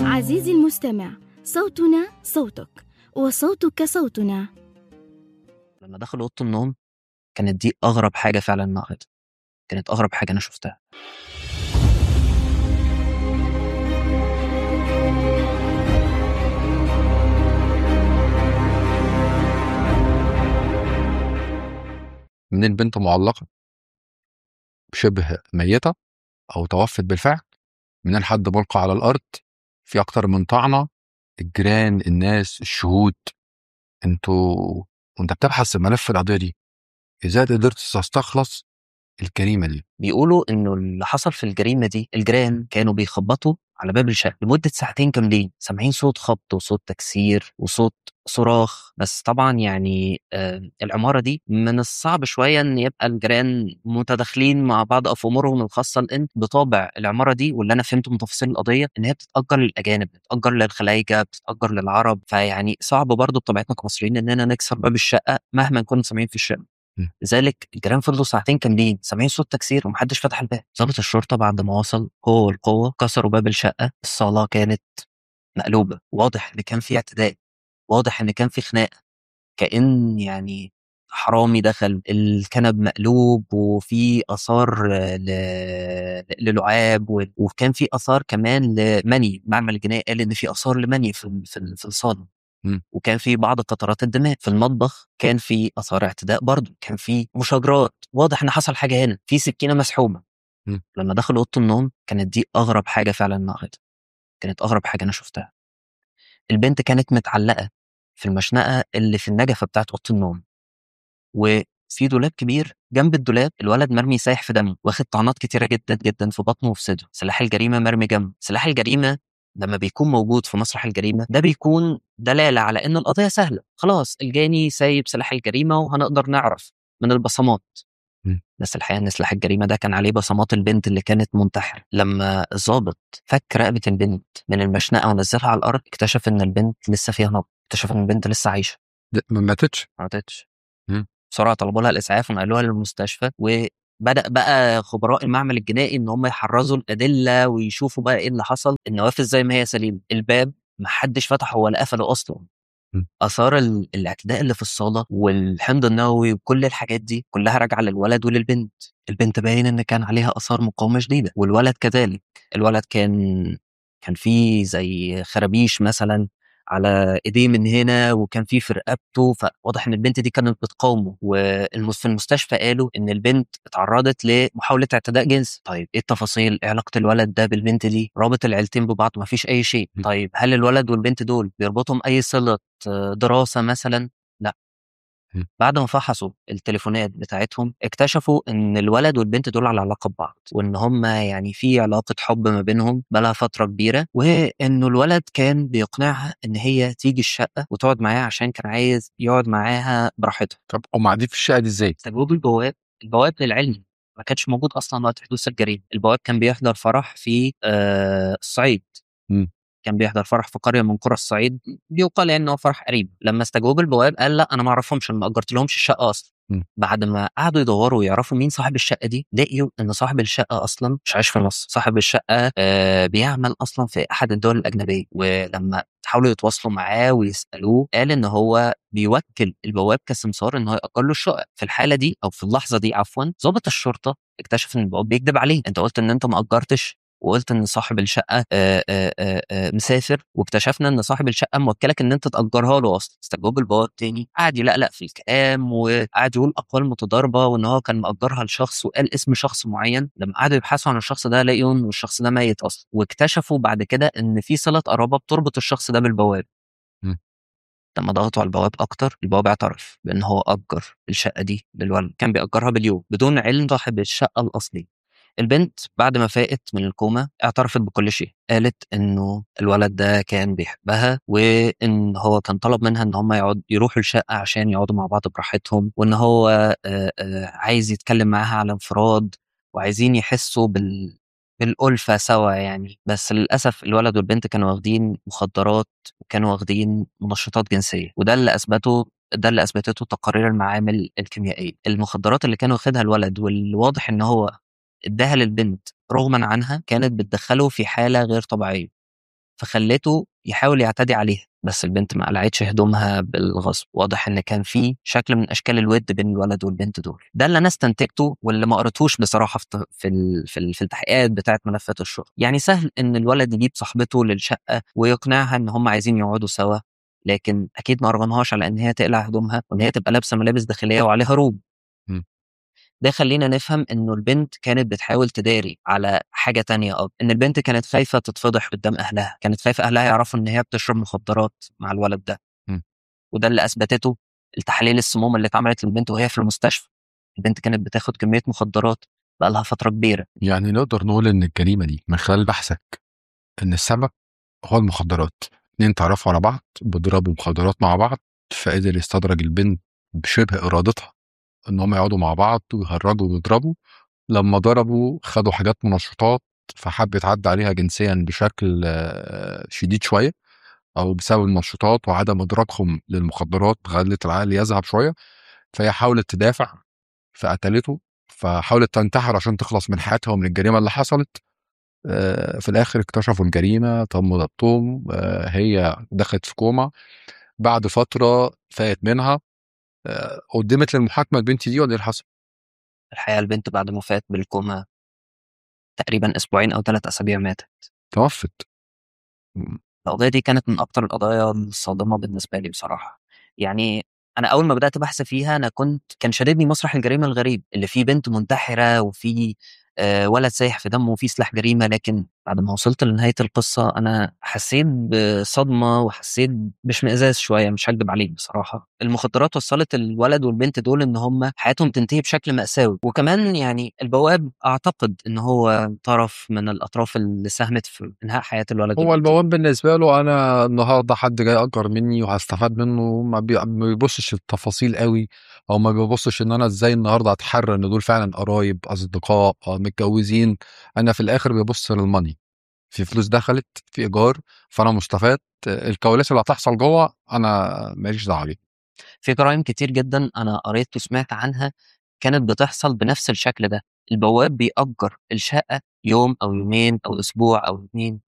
عزيزي المستمع صوتنا صوتك وصوتك صوتنا لما دخلوا اوضه النوم كانت دي اغرب حاجه فعلا النهارده كانت اغرب حاجه انا شفتها من البنت معلقة شبه ميتة أو توفت بالفعل من الحد ملقى على الأرض في أكتر من طعنة الجيران الناس الشهود انتوا وانت بتبحث في ملف القضية دي ازاي قدرت تستخلص الجريمة دي بيقولوا انه اللي حصل في الجريمه دي الجيران كانوا بيخبطوا على باب الشقه لمده ساعتين كاملين سامعين صوت خبط وصوت تكسير وصوت صراخ بس طبعا يعني آه العماره دي من الصعب شويه ان يبقى الجيران متداخلين مع بعض او في امورهم الخاصه لان بطابع العماره دي واللي انا فهمته من تفاصيل القضيه ان هي بتتاجر للاجانب بتتاجر للخلايجه بتتاجر للعرب فيعني صعب برضه بطبيعتنا كمصريين اننا نكسر باب الشقه مهما كنا سامعين في الشقه مم. لذلك الجيران فضلوا ساعتين كاملين سامعين صوت تكسير ومحدش فتح الباب ضابط الشرطه بعد ما وصل هو والقوه كسروا باب الشقه الصاله كانت مقلوبه واضح ان كان في اعتداء واضح ان كان في خناقه كان يعني حرامي دخل الكنب مقلوب وفي اثار آه، ل- للعاب و- وكان في اثار كمان لمني معمل الجنائي قال ان في اثار لمني في في في الصاله مم. وكان في بعض قطرات الدماء في المطبخ كان في اثار اعتداء برضه كان في مشاجرات واضح ان حصل حاجه هنا في سكينه مسحوبه مم. لما دخلوا اوضه النوم كانت دي اغرب حاجه فعلا النهارده كانت اغرب حاجه انا شفتها البنت كانت متعلقه في المشنقه اللي في النجفه بتاعت اوضه النوم وفي دولاب كبير جنب الدولاب الولد مرمي سايح في دمه واخد طعنات كتيره جدا جدا في بطنه وفي صدره سلاح الجريمه مرمي جنبه سلاح الجريمه لما بيكون موجود في مسرح الجريمه ده بيكون دلاله على ان القضيه سهله خلاص الجاني سايب سلاح الجريمه وهنقدر نعرف من البصمات مم. بس الحقيقه ان سلاح الجريمه ده كان عليه بصمات البنت اللي كانت منتحره لما الضابط فك رقبه البنت من المشنقه ونزلها على الارض اكتشف ان البنت لسه فيها نبض اكتشف ان البنت لسه عايشه ده ما ماتتش ما ماتتش مم. بسرعه طلبوا لها الاسعاف ونقلوها للمستشفى وبدا بقى خبراء المعمل الجنائي ان هم يحرزوا الادله ويشوفوا بقى ايه اللي حصل النوافذ زي ما هي سليمه الباب ما حدش فتحه ولا قفله اصلا مم. اثار ال- الاعتداء اللي في الصاله والحمض النووي وكل الحاجات دي كلها راجعه للولد وللبنت البنت باين ان كان عليها اثار مقاومه شديده والولد كذلك الولد كان كان فيه زي خرابيش مثلا على ايديه من هنا وكان في في رقبته فواضح ان البنت دي كانت بتقاومه وفي المستشفى قالوا ان البنت اتعرضت لمحاوله اعتداء جنسي طيب ايه التفاصيل ايه علاقه الولد ده بالبنت دي رابط العيلتين ببعض ما فيش اي شيء م. طيب هل الولد والبنت دول بيربطهم اي صله آه، دراسه مثلا لا م. بعد ما فحصوا التليفونات بتاعتهم اكتشفوا ان الولد والبنت دول على علاقه ببعض وان هم يعني في علاقه حب ما بينهم بقالها فتره كبيره وانه الولد كان بيقنعها ان هي تيجي الشقه وتقعد معاه عشان كان عايز يقعد معاها براحتها طب هم قاعدين في الشقة دي ازاي؟ استجواب البواب البواب للعلم ما كانش موجود اصلا وقت حدوث الجريمه البواب كان بيحضر فرح في آه الصعيد مم. كان بيحضر فرح في قريه من قرى الصعيد بيقال يعني انه فرح قريب لما استجواب البواب قال لا انا ما اعرفهمش أنا ما اجرت لهمش الشقه اصلا مم. بعد ما قعدوا يدوروا ويعرفوا مين صاحب الشقه دي لقيوا ان صاحب الشقه اصلا مش عايش في مصر صاحب الشقه آه بيعمل اصلا في احد الدول الاجنبيه ولما حاولوا يتواصلوا معاه ويسالوه قال ان هو بيوكل البواب كسمسار ان هو ياجر له الشقق في الحاله دي او في اللحظه دي عفوا ضابط الشرطه اكتشف ان البواب بيكذب عليه انت قلت ان انت ما اجرتش وقلت ان صاحب الشقه آه، آه، آه، آه، مسافر واكتشفنا ان صاحب الشقه موكلك ان انت تاجرها له اصلا استجواب البواب تاني قعد يلقلق في الكلام وقعد يقول اقوال متضاربه وان هو كان مأجرها لشخص وقال اسم شخص معين لما قعدوا يبحثوا عن الشخص ده لقيوا ان الشخص ده ميت اصلا واكتشفوا بعد كده ان في صله قرابه بتربط الشخص ده بالبواب مم. لما ضغطوا على البواب اكتر البواب اعترف بان هو اجر الشقه دي للولد كان بيأجرها باليوم بدون علم صاحب الشقه الاصلي البنت بعد ما فاقت من الكوما اعترفت بكل شيء قالت انه الولد ده كان بيحبها وان هو كان طلب منها ان هم يقعد يروحوا الشقه عشان يقعدوا مع بعض براحتهم وان هو آه، آه، عايز يتكلم معاها على انفراد وعايزين يحسوا بال بالألفة سوا يعني بس للأسف الولد والبنت كانوا واخدين مخدرات وكانوا واخدين منشطات جنسية وده اللي أثبته ده اللي أثبتته تقارير المعامل الكيميائية المخدرات اللي كان واخدها الولد والواضح إن هو اداها للبنت رغما عنها كانت بتدخله في حالة غير طبيعية فخلته يحاول يعتدي عليها بس البنت ما قلعتش هدومها بالغصب واضح ان كان في شكل من اشكال الود بين الولد والبنت دول ده اللي انا استنتجته واللي ما قريتهوش بصراحه في في ال- في, ال- في التحقيقات بتاعه ملفات الشرطه يعني سهل ان الولد يجيب صاحبته للشقه ويقنعها ان هم عايزين يقعدوا سوا لكن اكيد ما ارغمهاش على ان هي تقلع هدومها وان هي تبقى لابسه ملابس داخليه وعليها روب م. ده يخلينا نفهم انه البنت كانت بتحاول تداري على حاجه تانية اه ان البنت كانت خايفه تتفضح قدام اهلها كانت خايفه اهلها يعرفوا ان هي بتشرب مخدرات مع الولد ده م. وده اللي اثبتته التحاليل السموم اللي اتعملت للبنت وهي في المستشفى البنت كانت بتاخد كميه مخدرات بقالها فتره كبيره يعني نقدر نقول ان الجريمه دي من خلال بحثك ان السبب هو المخدرات اتنين تعرفوا على بعض بيضربوا مخدرات مع بعض فقدر يستدرج البنت بشبه ارادتها ان هم يقعدوا مع بعض ويهرجوا ويضربوا لما ضربوا خدوا حاجات منشطات فحب يتعدى عليها جنسيا بشكل آه، شديد شويه او بسبب المنشطات وعدم ادراكهم للمخدرات خلت العقل يذهب شويه فهي حاولت تدافع فقتلته فحاولت تنتحر عشان تخلص من حياتها ومن الجريمه اللي حصلت آه، في الاخر اكتشفوا الجريمه تم ضبطهم آه، هي دخلت في كوما بعد فتره فاقت منها آه، قدمت للمحاكمه البنت دي ولا ايه اللي حصل؟ الحقيقه البنت بعد ما فات بالكوما تقريبا اسبوعين او ثلاث اسابيع ماتت توفت القضية دي كانت من أكتر القضايا الصادمة بالنسبة لي بصراحة يعني أنا أول ما بدأت بحث فيها أنا كنت كان شاددني مسرح الجريمة الغريب اللي فيه بنت منتحرة وفيه آه، ولد سايح في دمه وفيه سلاح جريمة لكن بعد ما وصلت لنهاية القصة أنا حسيت بصدمة وحسيت باشمئزاز شوية مش هكدب عليك بصراحة المخدرات وصلت الولد والبنت دول إن هم حياتهم تنتهي بشكل مأساوي وكمان يعني البواب أعتقد إن هو طرف من الأطراف اللي ساهمت في إنهاء حياة الولد هو والبنت. البواب بالنسبه له انا النهارده حد جاي اجر مني وهستفاد منه ما بي- ما بيبصش التفاصيل قوي او ما بيبصش ان انا ازاي النهارده اتحرى ان دول فعلا قرايب اصدقاء آه، متجوزين انا في الاخر بيبص للماني في فلوس دخلت في ايجار فانا مستفاد آه، الكواليس اللي هتحصل جوه انا ماليش دعوه بيها في جرائم كتير جدا انا قريت وسمعت عنها كانت بتحصل بنفس الشكل ده البواب بيأجر الشقة يوم أو يومين أو أسبوع أو اتنين